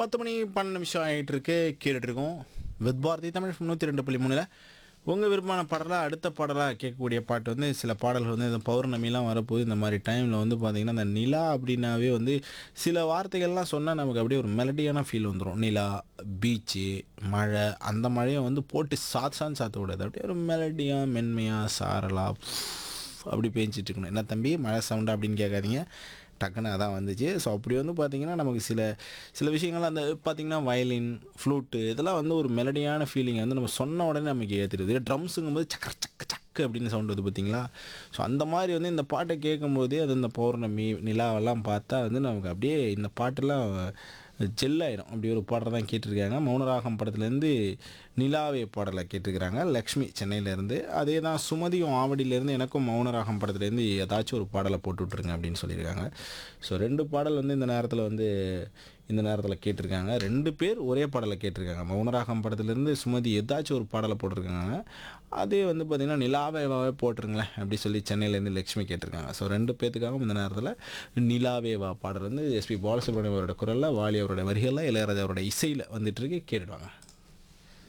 பத்து மணி பன்னெண்டு நிமிஷம் ஆகிட்டு இருக்கு கேட்டுட்டு இருக்கோம் வித் பாரதி தமிழ் நூற்றி ரெண்டு புள்ளி மூணில் உங்கள் விருப்பமான பாடலாக அடுத்த பாடலாக கேட்கக்கூடிய பாட்டு வந்து சில பாடல்கள் வந்து இந்த பௌர்ணமிலாம் வரப்போது இந்த மாதிரி டைமில் வந்து பார்த்திங்கன்னா இந்த நிலா அப்படின்னாவே வந்து சில வார்த்தைகள்லாம் சொன்னால் நமக்கு அப்படியே ஒரு மெலடியான ஃபீல் வந்துடும் நிலா பீச்சு மழை அந்த மழையை வந்து போட்டு சாத் சான்னு சாத்த விடாது அப்படியே ஒரு மெலடியாக மென்மையாக சாரலாக அப்படி பேஞ்சிட்டு இருக்கணும் என்ன தம்பி மழை சவுண்டா அப்படின்னு கேட்காதீங்க டக்குன்னு அதான் வந்துச்சு ஸோ அப்படி வந்து பார்த்திங்கன்னா நமக்கு சில சில விஷயங்கள் அந்த பார்த்திங்கன்னா வயலின் ஃப்ளூட்டு இதெல்லாம் வந்து ஒரு மெலடியான ஃபீலிங் வந்து நம்ம சொன்ன உடனே நமக்கு ஏற்றுடுது ட்ரம்ஸுங்கும் போது சக்கர சக்க சக்கு அப்படின்னு சவுண்ட் வருது பார்த்தீங்களா ஸோ அந்த மாதிரி வந்து இந்த பாட்டை கேட்கும்போதே அது இந்த பௌர்ணமி நிலாவெல்லாம் பார்த்தா வந்து நமக்கு அப்படியே இந்த பாட்டெல்லாம் ஜெல்லாயிரும் அப்படி ஒரு பாடல் தான் கேட்டிருக்காங்க மௌனராகம் படத்துலேருந்து நிலாவே பாடலை கேட்டிருக்கிறாங்க லக்ஷ்மி சென்னையிலேருந்து அதே தான் சுமதியும் ஆவடியிலேருந்து எனக்கும் மௌனராகம் படத்துலேருந்து ஏதாச்சும் ஒரு பாடலை போட்டு விட்ருங்க அப்படின்னு சொல்லியிருக்காங்க ஸோ ரெண்டு பாடல் வந்து இந்த நேரத்தில் வந்து இந்த நேரத்தில் கேட்டிருக்காங்க ரெண்டு பேர் ஒரே பாடலை கேட்டிருக்காங்க மௌனராகம் படத்துலேருந்து சுமதி ஏதாச்சும் ஒரு பாடலை போட்டிருக்காங்க அதே வந்து பார்த்திங்கன்னா நிலாவேவாவே போட்டுருங்களேன் அப்படி சொல்லி சென்னையிலேருந்து லக்ஷ்மி கேட்டிருக்காங்க ஸோ ரெண்டு பேத்துக்காகவும் இந்த நேரத்தில் நிலாவேவா பாடல் வந்து எஸ்பி பாலசுப்ரமணியம் அவரோட குரலில் வாலி அவரோட வரிகளில் இளையராஜா அவரோட இசையில் வந்துட்டு இருக்கு கேட்டுடுவாங்க